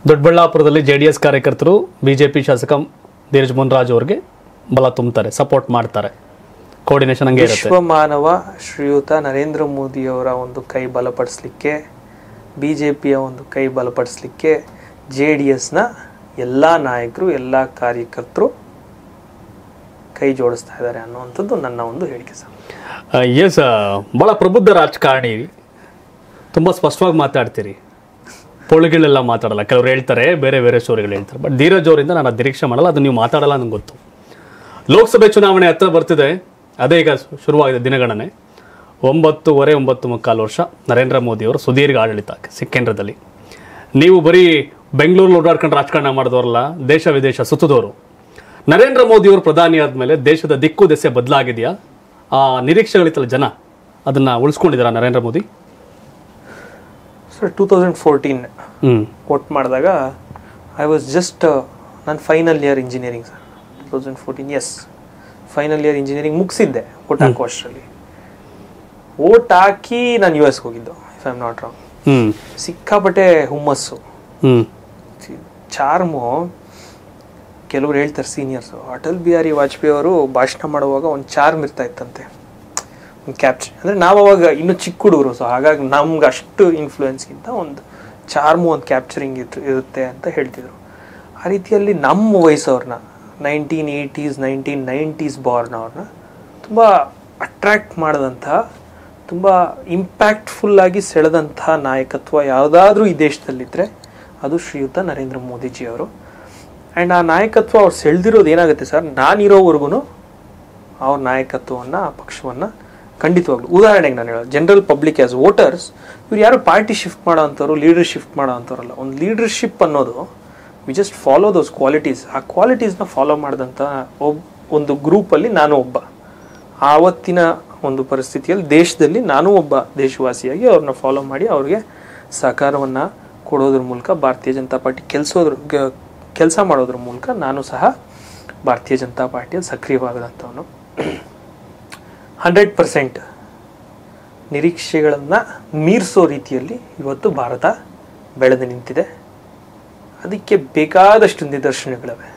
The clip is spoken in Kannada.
ದೊಡ್ಡಬಳ್ಳಾಪುರದಲ್ಲಿ ಜೆ ಡಿ ಎಸ್ ಕಾರ್ಯಕರ್ತರು ಬಿಜೆಪಿ ಶಾಸಕ ಧೀರಜ್ ಮುನ್ರಾಜ್ ಅವ್ರಿಗೆ ಬಲ ತುಂಬುತ್ತಾರೆ ಸಪೋರ್ಟ್ ಮಾಡ್ತಾರೆ ಕೋರ್ಡಿನೇಷನ್ ಹಂಗೆ ಇರುತ್ತೆ ವಿಶ್ವಮಾನವ ಶ್ರೀಯುತ ನರೇಂದ್ರ ಮೋದಿಯವರ ಒಂದು ಕೈ ಬಲಪಡಿಸ್ಲಿಕ್ಕೆ ಬಿ ಜೆ ಪಿಯ ಒಂದು ಕೈ ಬಲಪಡಿಸ್ಲಿಕ್ಕೆ ಜೆ ಡಿ ಎಸ್ನ ಎಲ್ಲ ನಾಯಕರು ಎಲ್ಲ ಕಾರ್ಯಕರ್ತರು ಕೈ ಜೋಡಿಸ್ತಾ ಇದ್ದಾರೆ ಅನ್ನುವಂಥದ್ದು ನನ್ನ ಒಂದು ಹೇಳಿಕೆ ಸರ್ ಎಸ್ ಭಾಳ ಪ್ರಬುದ್ಧ ರಾಜಕಾರಣಿ ತುಂಬ ಸ್ಪಷ್ಟವಾಗಿ ಮಾತಾಡ್ತೀರಿ ಪೊಳಿಗಳೆಲ್ಲ ಮಾತಾಡಲ್ಲ ಕೆಲವ್ರು ಹೇಳ್ತಾರೆ ಬೇರೆ ಬೇರೆ ಸ್ಟೋರಿಗಳು ಹೇಳ್ತಾರೆ ಬಟ್ ಧೀರಜ್ ಅವರಿಂದ ನಾನು ಅದು ನಿರೀಕ್ಷೆ ಮಾಡಲ್ಲ ಅದು ನೀವು ಮಾತಾಡಲ್ಲ ನಂಗೆ ಗೊತ್ತು ಲೋಕಸಭೆ ಚುನಾವಣೆ ಹತ್ರ ಬರ್ತಿದೆ ಅದೇ ಈಗ ಶುರುವಾಗಿದೆ ದಿನಗಣನೆ ಒಂಬತ್ತುವರೆ ಒಂಬತ್ತು ಮುಕ್ಕಾಲು ವರ್ಷ ನರೇಂದ್ರ ಮೋದಿಯವರು ಸುದೀರ್ಘ ಆಡಳಿತ ಕೇಂದ್ರದಲ್ಲಿ ನೀವು ಬರೀ ಬೆಂಗಳೂರಲ್ಲಿ ಓಡಾಡ್ಕೊಂಡು ರಾಜಕಾರಣ ಮಾಡಿದವರಲ್ಲ ದೇಶ ವಿದೇಶ ಸುತ್ತದವರು ನರೇಂದ್ರ ಮೋದಿಯವರು ಪ್ರಧಾನಿ ಆದಮೇಲೆ ದೇಶದ ದಿಕ್ಕು ದೆಸೆ ಬದಲಾಗಿದೆಯಾ ಆ ನಿರೀಕ್ಷೆಗಳಿತ್ತಲ್ಲ ಜನ ಅದನ್ನ ಉಳಿಸ್ಕೊಂಡಿದ್ದಾರಾ Narendra Modi sir two thousand fourteen hmm vote ಮಾಡಿದಾಗ ಐ ವಾಸ್ ಜಸ್ಟ್ ನಾನು final year engineering sir two thousand fourteen yes final year engineering ಮುಗಿಸಿದ್ದೆ ವೋಟ್ ಹಾಕೋ ಅಷ್ಟರಲ್ಲಿ ವೋಟ್ ಹಾಕಿ ನಾನು ಯು ಎಸ್ಗೆ ಹೋಗಿದ್ದು if I am not wrong hmm ಸಿಕ್ಕಾಪಟ್ಟೆ ಹುಮ್ಮಸ್ಸು ಹ್ಮ್ ಚಾರ್ಮು ಕೆಲವ್ರು ಹೇಳ್ತಾರೆ ಸೀನಿಯರ್ಸು ಅಟಲ್ ಬಿಹಾರಿ ವಾಜಪೇಯಿ ಅವರು ಭಾಷಣ ಮಾಡುವಾಗ ಒಂದು ಚಾರ್ಮ್ ಇರ್ತಾ ಇತ್ತಂತೆ ಒಂದು ಕ್ಯಾಪ್ಚರ್ ಅಂದರೆ ನಾವು ಅವಾಗ ಇನ್ನೂ ಚಿಕ್ಕ ಹುಡುಗರು ಸೊ ಹಾಗಾಗಿ ನಮ್ಗೆ ಅಷ್ಟು ಇನ್ಫ್ಲೂಯೆನ್ಸ್ಗಿಂತ ಒಂದು ಚಾರ್ಮು ಒಂದು ಕ್ಯಾಪ್ಚರಿಂಗ್ ಇತ್ತು ಇರುತ್ತೆ ಅಂತ ಹೇಳ್ತಿದ್ರು ಆ ರೀತಿಯಲ್ಲಿ ನಮ್ಮ ವಯಸ್ಸವ್ರನ್ನ nineteen eighties nineteen nineties born ಅವ್ರನ್ನ ತುಂಬ ಅಟ್ರ್ಯಾಕ್ಟ್ ಮಾಡಿದಂತಹ ತುಂಬ ಇಂಪ್ಯಾಕ್ಟ್ಫುಲ್ಲಾಗಿ ಸೆಳೆದಂತಹ ನಾಯಕತ್ವ ಯಾವುದಾದ್ರೂ ಈ ದೇಶದಲ್ಲಿದ್ದರೆ ಅದು ಶ್ರೀಯುತ ನರೇಂದ್ರ ಮೋದಿಜಿಯವರು ಆ್ಯಂಡ್ ಆ ನಾಯಕತ್ವ ಅವ್ರು ಸೆಳೆದಿರೋದು ಏನಾಗುತ್ತೆ ಸರ್ ನಾನಿರೋವರೆಗೂ ಅವ್ರ ನಾಯಕತ್ವವನ್ನು ಆ ಪಕ್ಷವನ್ನು ಖಂಡಿತವಾಗ್ಲು ಉದಾಹರಣೆಗೆ ನಾನು ಹೇಳೋದು ಜನರಲ್ ಪಬ್ಲಿಕ್ ಆಸ್ ವೋಟರ್ಸ್ ಇವ್ರು ಯಾರು ಪಾರ್ಟಿ ಶಿಫ್ಟ್ ಮಾಡೋ ಅಂಥವ್ರು ಲೀಡರ್ ಶಿಫ್ಟ್ ಮಾಡೋ ಅಂಥವ್ರಲ್ಲ ಒಂದು ಲೀಡರ್ಶಿಪ್ ಅನ್ನೋದು we just follow those qualities ಆ ಕ್ವಾಲಿಟೀಸ್ನ ಫಾಲೋ ಮಾಡಿದಂಥ ಒಬ್ ಒಂದು ಗ್ರೂಪಲ್ಲಿ ನಾನು ಒಬ್ಬ ಆವತ್ತಿನ ಒಂದು ಪರಿಸ್ಥಿತಿಯಲ್ಲಿ ದೇಶದಲ್ಲಿ ನಾನು ಒಬ್ಬ ದೇಶವಾಸಿಯಾಗಿ ಅವ್ರನ್ನ ಫಾಲೋ ಮಾಡಿ ಅವ್ರಿಗೆ ಸಹಕಾರವನ್ನು ಕೊಡೋದ್ರ ಮೂಲಕ ಭಾರತೀಯ ಜನತಾ ಪಾರ್ಟಿ ಕೆಲಸೋದ್ರ ಕೆಲಸ ಮಾಡೋದ್ರ ಮೂಲಕ ನಾನು ಸಹ ಭಾರತೀಯ ಜನತಾ ಪಾರ್ಟಿಯಲ್ಲಿ ಸಕ್ರಿಯವಾಗದಂಥವನು ಹಂಡ್ರೆಡ್ ಪರ್ಸೆಂಟ್ ನಿರೀಕ್ಷೆಗಳನ್ನು ಮೀರಿಸೋ ರೀತಿಯಲ್ಲಿ ಇವತ್ತು ಭಾರತ ಬೆಳೆದು ನಿಂತಿದೆ ಅದಕ್ಕೆ ಬೇಕಾದಷ್ಟು ನಿದರ್ಶನಗಳಿವೆ